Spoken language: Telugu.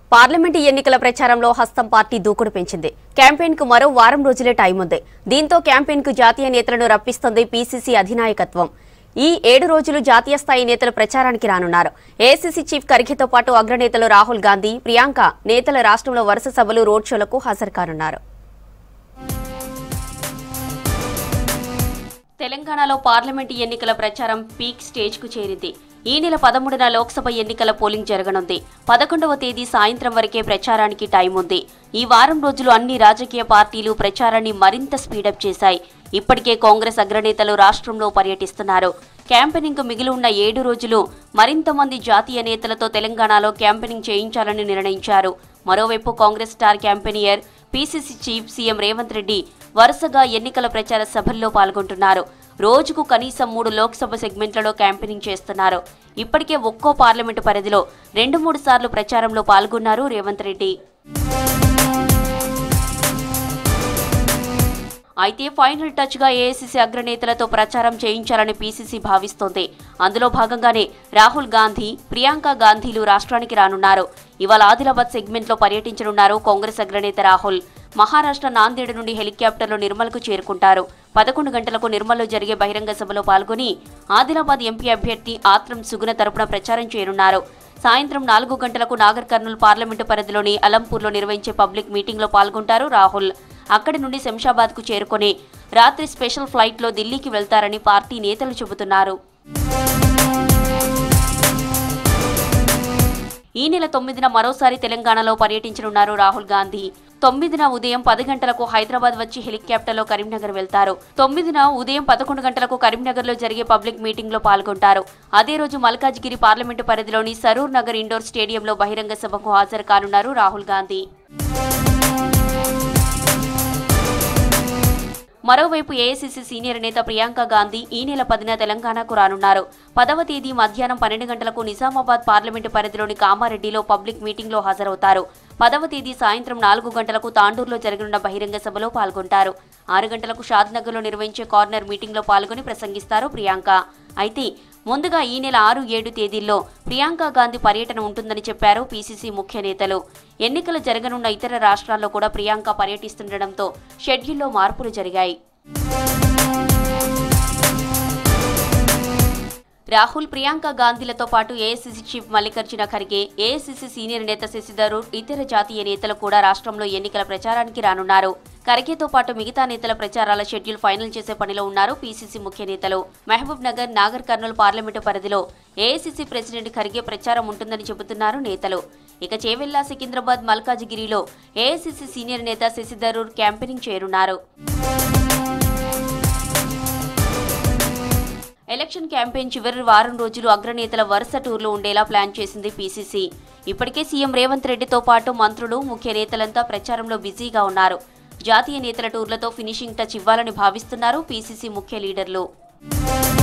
పార్లమెంటు ఎన్నికల ప్రచారంలో హస్తం పార్టీ దూకుడు పెంచింది క్యాంపెయిన్ కు మరో వారం రోజులే టైం ఉంది దీంతో క్యాంపెయిన్ కు జాతీయ నేతలను రప్పిస్తుంది పీసీసీ అధినాయకత్వం ఈ ఏడు రోజులు జాతీయ స్థాయి నేతలు ప్రచారానికి రానున్నారు ఏఐసీసీ చీఫ్ ఖర్గేతో పాటు అగ్రనేతలు రాహుల్ గాంధీ ప్రియాంక నేతల రాష్ట్రంలో వరుస సభలు రోడ్ షోలకు హాజరు కానున్నారు తెలంగాణలో పార్లమెంటు ఎన్నికల ప్రచారం పీక్ స్టేజ్ కు చేరింది ఈ నెల పదమూడున లోక్సభ ఎన్నికల పోలింగ్ జరగనుంది పదకొండవ తేదీ సాయంత్రం వరకే ప్రచారానికి టైం ఉంది ఈ వారం రోజులు అన్ని రాజకీయ పార్టీలు ప్రచారాన్ని మరింత స్పీడప్ చేశాయి ఇప్పటికే కాంగ్రెస్ అగ్రనేతలు రాష్ట్రంలో పర్యటిస్తున్నారు క్యాంపెయినింగ్ మిగిలి ఉన్న ఏడు రోజులు మరింత మంది జాతీయ నేతలతో తెలంగాణలో క్యాంపెయినింగ్ చేయించాలని నిర్ణయించారు మరోవైపు Congress star campaigner PCC chief CM Revanth Reddy వరుసగా ఎన్నికల ప్రచార సభల్లో పాల్గొంటున్నారు రోజుకు కనీసం మూడు లోక్సభ సెగ్మెంట్లలో క్యాంపెయినింగ్ చేస్తున్నారు ఇప్పటికే ఒక్కో పార్లమెంటు పరిధిలో రెండు మూడు సార్లు ప్రచారంలో పాల్గొన్నారు రేవంత్ రెడ్డి అయితే ఫైనల్ టచ్ గా ఏఐసీసీ అగ్రనేతలతో ప్రచారం చేయించాలని పీసీసీ భావిస్తోంది అందులో భాగంగానే రాహుల్ గాంధీ ప్రియాంక గాంధీలు రాష్ట్రానికి రానున్నారు ఇవాళ ఆదిలాబాద్ సెగ్మెంట్ లో పర్యటించనున్నారు కాంగ్రెస్ అగ్రనేత రాహుల్ మహారాష్ట్ర నాందేడ్ నుండి హెలికాప్టర్లో నిర్మల్కు చేరుకుంటారు పదకొండు గంటలకు నిర్మల్లో జరిగే బహిరంగ సభలో పాల్గొని ఆదిలాబాద్ ఎంపీ అభ్యర్థి ఆత్రం సుగుణ తరపున ప్రచారం చేయనున్నారు సాయంత్రం నాలుగు గంటలకు నాగర్ కర్నూల్ పార్లమెంటు పరిధిలోని అలంపూర్లో నిర్వహించే పబ్లిక్ మీటింగ్లో పాల్గొంటారు రాహుల్ అక్కడి నుండి శంషాబాద్ కు చేరుకొని రాత్రి స్పెషల్ ఫ్లైట్లో ఢిల్లీకి వెళ్తారని పార్టీ నేతలు చెబుతున్నారు ఈ నెల తొమ్మిదిన మరోసారి తెలంగాణలో పర్యటించనున్నారు రాహుల్ గాంధీ తొమ్మిదిన ఉదయం పది గంటలకు హైదరాబాద్ వచ్చి హెలికాప్టర్లో కరీంనగర్ వెళ్తారు తొమ్మిదిన ఉదయం పదకొండు గంటలకు కరీంనగర్లో జరిగే పబ్లిక్ మీటింగ్ లో పాల్గొంటారు అదే రోజు మల్కాజ్గిరి పార్లమెంటు పరిధిలోని సరూర్ నగర్ ఇండోర్ స్టేడియంలో బహిరంగ సభకు హాజరు కానున్నారు రాహుల్ గాంధీ మరోవైపు ఏఐసీసీ సీనియర్ నేత ప్రియాంక గాంధీ ఈ నెల పదిన తెలంగాణకు రానున్నారు పదవ తేదీ మధ్యాహ్నం పన్నెండు గంటలకు నిజామాబాద్ పార్లమెంటు పరిధిలోని కామారెడ్డిలో పబ్లిక్ మీటింగ్లో హాజరవుతారు పదవ తేదీ సాయంత్రం నాలుగు గంటలకు తాండూరులో జరగనున్న బహిరంగ సభలో పాల్గొంటారు ఆరు గంటలకు షాద్నగర్లో నిర్వహించే కార్నర్ మీటింగ్లో పాల్గొని ప్రసంగిస్తారు ప్రియాంక అయితే ముందుగా ఈ నెల ఆరు ఏడు తేదీల్లో ప్రియాంక గాంధీ పర్యటన ఉంటుందని చెప్పారు పీసీసీ ముఖ్య నేతలు ఎన్నికలు జరగనున్న ఇతర రాష్ట్రాల్లో కూడా ప్రియాంక పర్యటిస్తుండటంతో షెడ్యూల్లో మార్పులు జరిగాయి రాహుల్ ప్రియాంక గాంధీలతో పాటు AICC chief Mallikarjuna Kharge AICC senior నేత శశిధరూర్ ఇతర జాతీయ నేతలు కూడా రాష్ట్రంలో ఎన్నికల ప్రచారానికి రానున్నారు ఖర్గేతో పాటు మిగతా నేతల ప్రచారాల షెడ్యూల్ ఫైనల్ చేసే పనిలో ఉన్నారు పీసీసీ ముఖ్య నేతలు Mahabubnagar Nagarkurnool parliament పరిధిలో ఏఐసీసీ ప్రెసిడెంట్ ఖర్గే ప్రచారం ఉంటుందని చెబుతున్నారు నేతలు ఇక చేవెల్లా సికింద్రాబాద్ మల్కాజిగిరిలో ఏఐసీసీ సీనియర్ నేత శశిధరూర్ క్యాంపెయినింగ్ చేరున్నారు ఎలక్షన్ క్యాంపెయిన్ చివరి వారం రోజులు అగ్రనేతల వరుస టూర్లు ఉండేలా ప్లాన్ చేసింది పీసీసీ ఇప్పటికే సీఎం రేవంత్ రెడ్డితో పాటు మంత్రులు ముఖ్య నేతలంతా ప్రచారంలో బిజీగా ఉన్నారు జాతీయ నేతల టూర్లతో ఫినిషింగ్ టచ్ ఇవ్వాలని భావిస్తున్నారు పీసీసీ ముఖ్య లీడర్లు